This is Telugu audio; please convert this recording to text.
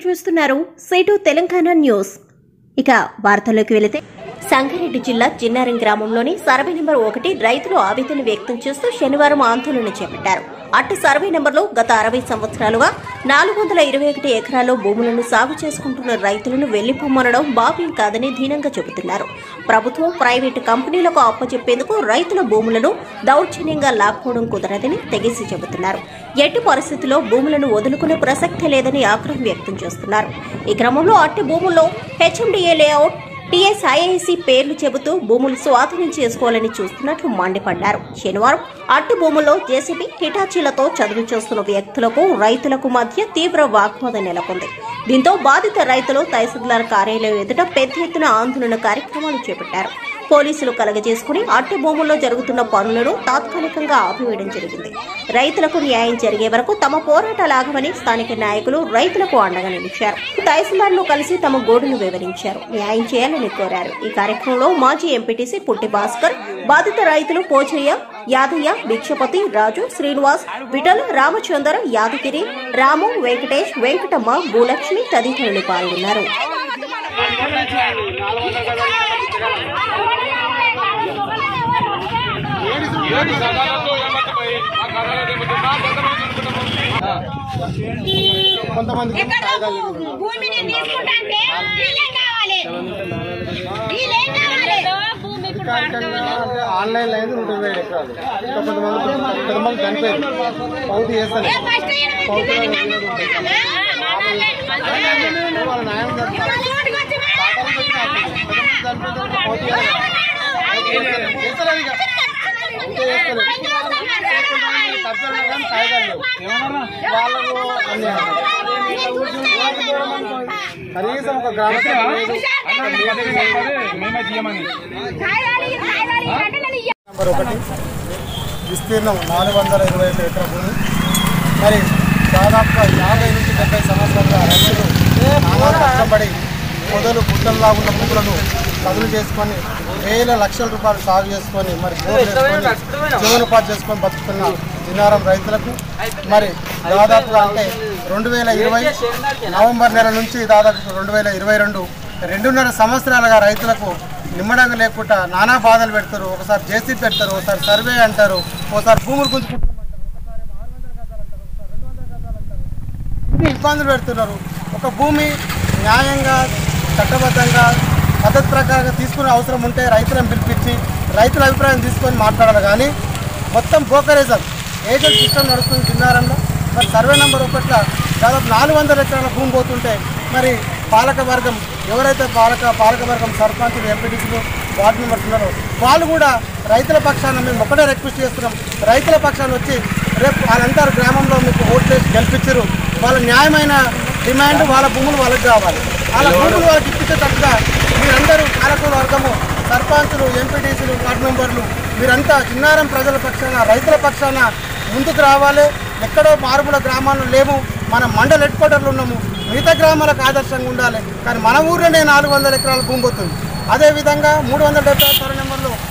చూస్తున్నారు సేటు తెలంగాణ న్యూస్ ఇక వార్తల్లోకి వెళితే సంగారెడ్డి జిల్లా చిన్నారం గ్రామంలోని సర్వే నెంబర్ ఒకటి రైతులు ఆవేదన వ్యక్తం చేస్తూ శనివారం ఆందోళన చేపట్టారు అట్టి సర్వే నెంబర్లో గత అరవై సంవత్సరాలుగా నాలుగు వందల ఇరవై ఒకటి ఎకరాల్లో భూములను సాగు చేసుకుంటున్న రైతులను వెళ్లిపోమనడం భావ్యం కాదని దీనంగా చెబుతున్నారు ప్రభుత్వం ప్రైవేటు కంపెనీలకు అప్పచెప్పేందుకు రైతుల భూములను దౌర్జన్యంగా లాక్కోవడం కుదరదని తెగేసి చెబుతున్నారు ఎట్టి పరిస్థితుల్లో భూములను వదులుకునే ప్రసక్తే లేదని ఆగ్రహం వ్యక్తం చేస్తున్నారు ఈ క్రమంలో అట్టి భూముల్లో హెచ్ఎండిఏ లేఅవుట్ టీఎస్ఐఐసి పేర్లు చెబుతూ భూములు స్వాధీనం చేసుకోవాలని చూస్తున్నట్లు మండిపడ్డారు శనివారం అట్టి భూముల్లో జేసీబీ హిటాచీలతో చదువు చేస్తున్న వ్యక్తులకు రైతులకు మధ్య తీవ్ర వాగ్వాదం నెలకొంది దీంతో బాధిత రైతులు తహసీల్దార్ కార్యాలయం ఎదుట పెద్ద ఎత్తున ఆందోళన కార్యక్రమాలు చేపట్టారు పోలీసులు కలగజేసుకుని అట్టి భూముల్లో జరుగుతున్న పనులను తాత్కాలికంగా ఆపివేయడం జరిగింది రైతులకు న్యాయం జరిగే వరకు తమ పోరాటాలు ఆగమని స్థానిక నాయకులు రైతులకు అండగా నిలిచారు తహసీల్దార్ను కలిసి తమ గోడును వివరించారు న్యాయం చేయాలని కోరారు ఈ కార్యక్రమంలో మాజీ ఎంపీటీసీ పుట్టి భాస్కర్ బాధిత రైతులు పోచయ్య యాదయ్య భిక్షపతి రాజు శ్రీనివాస్ విఠల్ రామచందర్ యాదగిరి రాము వెంకటేష్ వెంకటమ్మ భూలక్ష్మి తదితరులు పాల్గొన్నారు కొంతమంది ఎక్కడ భూమిని తీసుకుంటే వీళ్ళేం కావాలి వీళ్ళేం కావాలి భూమి ఇప్పుడు అధికారికంగా అంటే ఆన్లైన్ లో అయితే నూట ఇరవై ఐదు ఎకరాలు ఇంకా కొంతమంది కొంతమంది చనిపోయారు పౌతి చేస్తారు ఏ ఫస్ట్ ఈయన పెట్టిందని కనుక్కుంటున్నామా? వాళ్ళ న్యాయం జరుగుతుంది. ఇప్పుడు నోటికి వచ్చి చనిపోతే పౌతి చేస్తారు. చేస్తలేదు ఇక. అంతే చేస్తలేదు. కబ్జాలు కానీ కాగితాలు లేవు. వాళ్ళకు అన్యాయం. కనీసం ఒక గ్రామ సభ లేదు. కాయాలి, కాయాలి అంటే నేను ఇయ్య- నెంబర్ ఒకటి విస్తీర్ణం నాలుగు వందల ఇరవై ఐదు ఎకరాల భూమి మరి దాదాపుగా యాభై నుంచి డెబ్బై సంవత్సరాలుగా రైతులు నానా కష్టపడి పొదలు గుట్టల్లా ఉన్న భూములను చదువు చేసుకొని వేల లక్షల రూపాయలు సాగు చేసుకొని మరి బోర్లు వేసుకొని జీవనోపాధి చేసుకొని బతుకుతున్న దినారం రైతులకు మరి దాదాపుగా అంటే రెండు వేల ఇరవై నవంబర్ నెల నుంచి దాదాపు రెండు వేల ఇరవై రెండు రెండున్నర సంవత్సరాలుగా రైతులకు నిమ్మడంగా లేకుండా నానా బాధలు పెడతారు ఒకసారి జేసీ పెడతారు ఒకసారి సర్వే అంటారు ఒకసారి భూములు గుంజుకుంటారు ఇన్ని ఇబ్బందులు పెడుతున్నారు ఒక భూమి న్యాయంగా చట్టబద్ధంగా పద్ధతి ప్రకారంగా తీసుకునే అవసరం ఉంటే రైతులను పిలిపించి రైతుల అభిప్రాయం తీసుకొని మాట్లాడాలి కానీ మొత్తం బ్రోకరేజం ఏజెంట్ సిస్టమ్ నడుస్తుంది చిన్నారంలో మరి సర్వే నెంబర్ ఒకట్ల దాదాపు నాలుగు వందల ఎకరాల భూమి పోతుంటే మరి పాలక వర్గం ఎవరైతే పాలక పాలక వర్గం సర్పంచులు ఎంపీటీసీలు వార్డు మెంబర్స్ ఉన్నారో వాళ్ళు కూడా రైతుల పక్షాన మేము ఒకటే రిక్వెస్ట్ చేస్తున్నాం రైతుల పక్షాన వచ్చి రేపు వాళ్ళంతా గ్రామంలో మీకు ఓట్లు వేసి గెలిపించారు వాళ్ళ న్యాయమైన డిమాండ్ వాళ్ళ భూములు వాళ్ళకి కావాలి వాళ్ళ భూములు వాళ్ళకి ఇప్పించేటట్టుగా మీరందరూ పాలకుల వర్గము సర్పంచులు ఎంపీటీసీలు వార్డు మెంబర్లు మీరంతా చిన్నారం ప్రజల పక్షాన రైతుల పక్షాన ముందుకు రావాలి ఎక్కడో మారుమూల గ్రామాల్లో లేము మన మండల హెడ్ క్వార్టర్లు ఉన్నాము మిగతా గ్రామాలకు ఆదర్శంగా ఉండాలి కానీ మన ఊర్లోనే నాలుగు వందల ఎకరాల భూమి పోతుంది అదేవిధంగా మూడు వందల డెబ్బై సర్వ నెంబర్లో